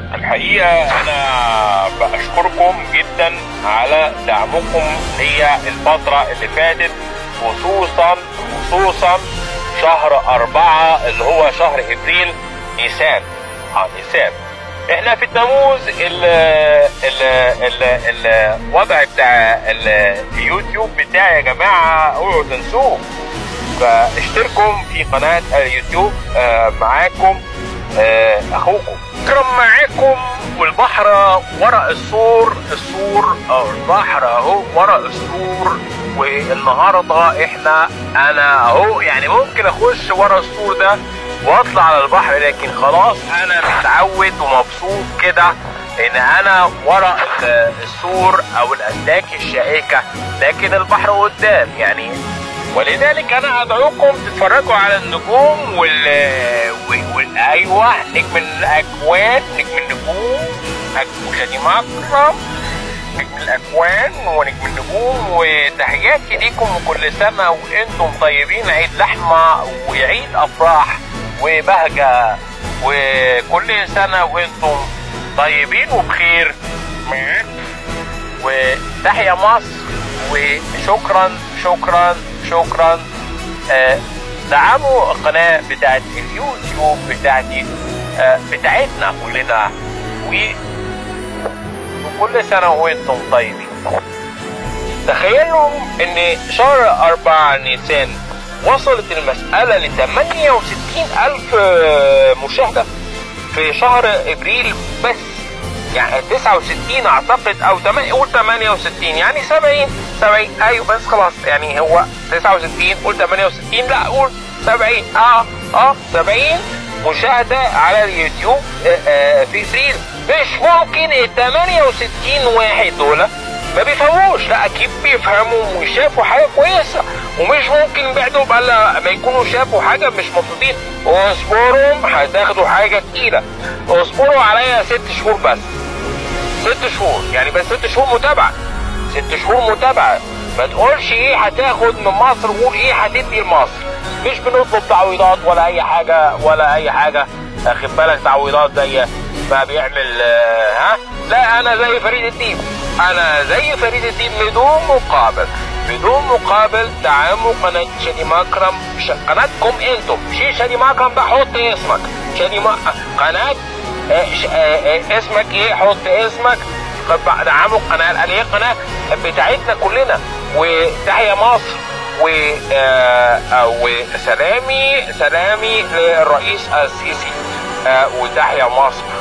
الحقيقة أنا بشكركم جدا على دعمكم هي الفترة اللي فاتت خصوصا خصوصا شهر أربعة اللي هو شهر إبريل نيسان اه نيسان احنا في الناموس ال ال ال الوضع بتاع اليوتيوب بتاعي يا جماعة اوعوا تنسوه فاشتركوا في قناة اليوتيوب آه معاكم آه اخوكم اكرم معاكم والبحر ورا السور السور أو البحر اهو ورا السور والنهارده احنا انا اهو يعني ممكن اخش ورا السور ده واطلع على البحر لكن خلاص انا متعود ومبسوط كده ان انا ورا السور او الاسلاك الشائكه لكن البحر قدام يعني ولذلك انا ادعوكم تتفرجوا على النجوم وال, وال... ايوه نجم الاكوان نجم النجوم شادي مكرم نجم الاكوان ونجم النجوم وتحياتي ليكم وكل سنه وانتم طيبين عيد لحمه وعيد افراح وبهجه وكل سنه وانتم طيبين وبخير وتحيا مصر وشكرا شكرا شكرا آه دعموا القناة بتاعت اليوتيوب بتاعتي آه بتاعتنا كلنا و وكل سنة وانتم طيبين تخيلوا ان شهر أربعة نيسان وصلت المسألة ل 68 ألف مشاهدة في شهر إبريل بس يعني 69 اعتقد او 8 قول 68 يعني 70 70 ايوه بس خلاص يعني هو 69 قول 68 لا قول 70 اه اه 70 مشاهدة على اليوتيوب آه آه في ابريل مش ممكن ال 68 واحد دول ما بيفهموش لا اكيد بيفهموا وشافوا حاجه كويسه ومش ممكن بعدهم الا ما يكونوا شافوا حاجه مش مبسوطين واصبروا هتاخدوا حاجه تقيله اصبروا عليا ست شهور بس ست شهور يعني بس ست شهور متابعه ست شهور متابعه ما تقولش ايه هتاخد من مصر وقول ايه هتدي لمصر مش بنطلب تعويضات ولا اي حاجه ولا اي حاجه اخد بالك تعويضات زي ما بيعمل ها لا انا زي فريد الدين انا زي فريد الدين بدون مقابل بدون مقابل دعموا قناة شادي مكرم قناتكم انتم مش شادي مكرم ده حط اسمك شادي ما... قناة اه اه اسمك ايه حط اسمك دعموا القناة اللي هي القناة بتاعتنا كلنا وتحيا مصر و آه وسلامي سلامي للرئيس السيسي آه وتحيا مصر